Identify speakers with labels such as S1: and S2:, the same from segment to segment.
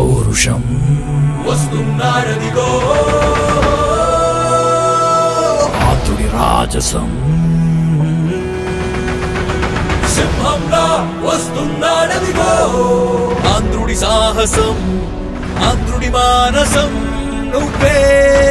S1: పౌరుషం
S2: వస్తున్నాడదిగో
S1: ఆతుడి రాజసం
S2: సింహంలా వస్తున్నాడదిగో ఆంధ్రుడి సాహసం ఆంధ్రుడి మానసం నువ్వే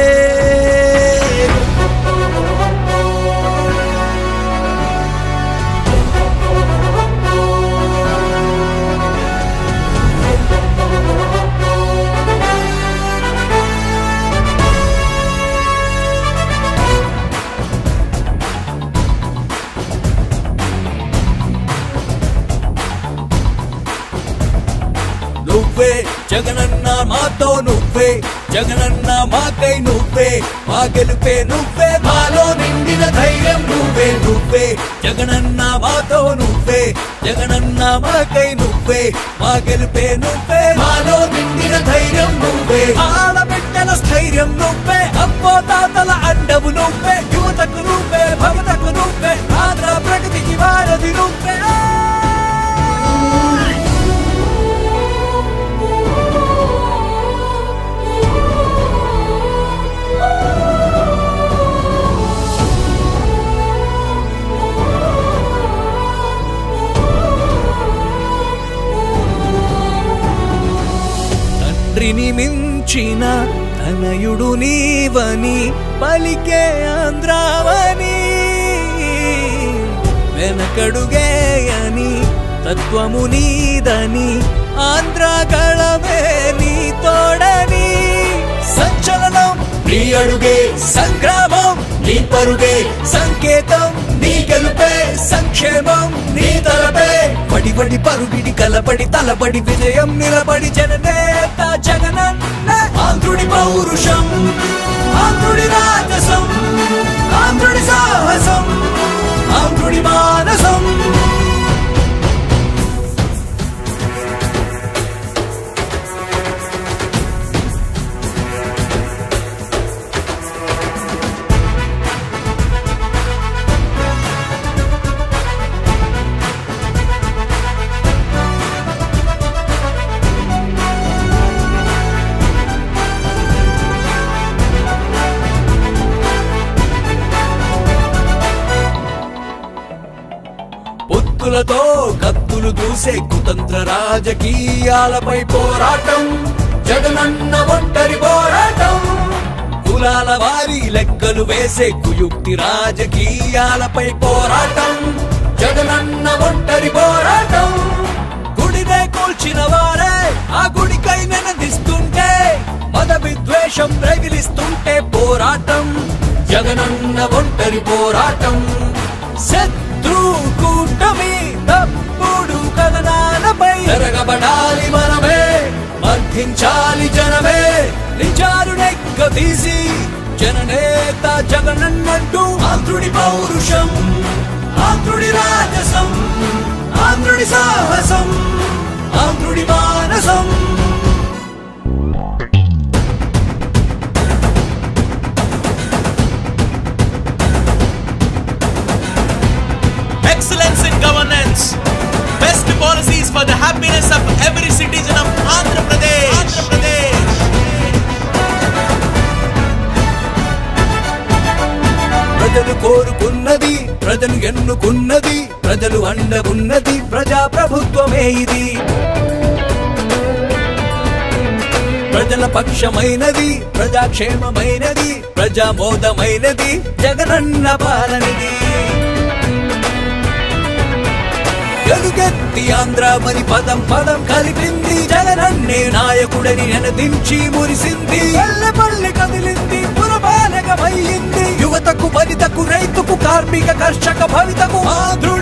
S2: నువ్వే జగనన్న మాతో నువ్వే జగనన్న మాకై నువ్వే మా గెలుపే నువ్వే మాలో నిండిన ధైర్యం నువ్వే నువ్వే జగనన్న మాతో నువ్వే జగనన్న మాకై నువ్వే మా గెలుపే నువ్వే మాలో నిండిన ధైర్యం నువ్వే ఆడబిడ్డల స్థైర్యం నువ్వే అప్పో తాతల అండవు నువ్వే యువతకు నువ్వే భవితకు నువ్వే ఆంధ్ర ప్రగతికి వారధి నువ్వే తండ్రిని మించిన తనయుడు నీవని పలికే ఆంధ్రావని వెనకడుగేయని తత్వము నీదని ఆంధ్రగళమే నీ తోడని సంచలనం నీ అడుగే సంగ్రామం నీ పరుగే సంకేతం నీ గెలుపే సంక్షేమం నీ తలపే పడి పడి పరుగిడి కలపడి తలపడి విజయం నిలబడి జననేత జగనన్న ఆంధ్రుడి పౌరుషం ఆంధ్రుడి రాజసం ఆంధ్రుడి సాహసం ఆంధ్రుడి మానసం పొత్తులతో కత్తులు దూసే కుతంత్ర రాజకీయాలపై పోరాటం జగనన్న ఒంటరి పోరాటం కులాల వారి లెక్కలు వేసే కుయుక్తి రాజకీయాలపై పోరాటం జగనన్న ఒంటరి పోరాటం గుడినే కూల్చిన వారే ఆ గుడికై నినదిస్తుంటే మత విద్వేషం రగిలిస్తుంటే పోరాటం జగనన్న ఒంటరి పోరాటం శత్రు కూటమి తప్పుడు కథనాలపై జరగబడాలి మనమే మర్థించాలి జనమే నిజారునెక్క తీసి జననేత జగనన్నంటూ ఆంధ్రుడి పౌరుషం ఆంధ్రుడి రాజసం ఆంధ్రుడి సాహసం ఆంధ్రుడి మానసం
S3: excellence in governance, best policies for the happiness of every citizen of Andhra Pradesh. Andhra Pradesh.
S2: ప్రజలు కోరుకున్నది ప్రజలు ఎన్నుకున్నది ప్రజలు అండగున్నది ప్రజా ప్రభుత్వమే ఇది ప్రజల పక్షమైనది ప్రజాక్షేమమైనది ప్రజామోదమైనది జగనన్న పాలనది ఎలుగెత్తి ఆంధ్రామని పదం పదం కలిపింది జగనన్నే నాయకుడని నినదించి మురిసింది పల్లె పల్లె కదిలింది పురపాలకమయ్యింది యువతకు వనితకు రైతుకు కార్మిక కర్షక భవితకు ఆంధ్రుడి